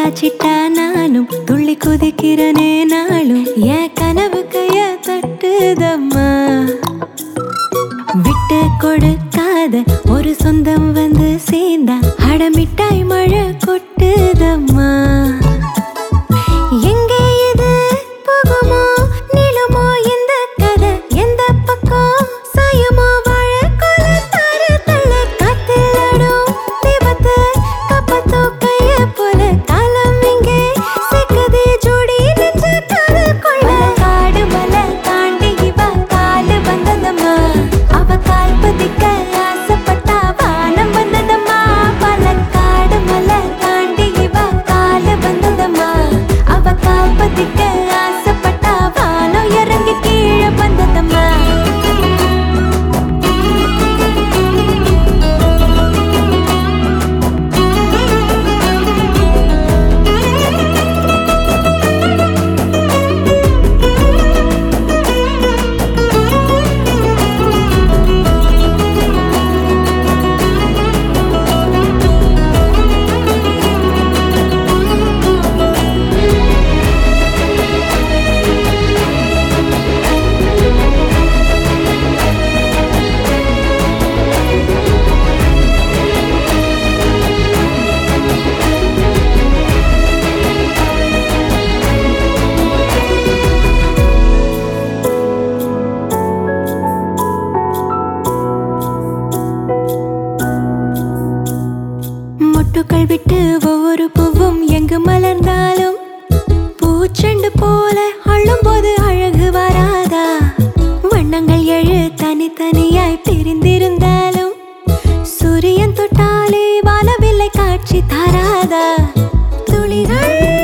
சாச்சிட்டா நானும் துள்ளி குதிக்கிறனே நாளும் என் கனவு கைய தட்டுதம்மா விட்டு கொடுக்காத ஒரு சொந்தம் வந்து சேர்ந்தா அடமிட்டாய் மழை கொட்டுதம்மா எங்கே இது போகுமோ நிலுமோ இந்த கதை எந்த பக்கம் சாயமோ வாழ கொல தர தள்ள காத்திலடும் தீபத்து கப்பத்தோ கைய போல காலம் இங்கே சிக்கதே ஜோடி நெஞ்ச காதல் கொள்ள காடு மலை தாண்டி இவ காலு வந்ததம்மா அவ கால் பதிக்க ஆசைப்பட்டா வானம் வந்ததம்மா பலக்காடு மலை தாண்டி இவ காலு வந்ததம்மா அவ கால் பதிக்க ஆசைப்பட்டா வானம் இறங்கி கீழே வந்ததம்மா மொட்டுக்கள் விட்டு ஒவ்வொரு பூவும் எங்கு மலர்ந்தாலும் பூச்செண்டு போல அள்ளும் போது அழகு வராதா வண்ணங்கள் எழு தனித்தனியாய் பிரிந்திருந்தாலும் சூரியன் தொட்டாலே வானவில்லை காட்சி தராதா துளிகள்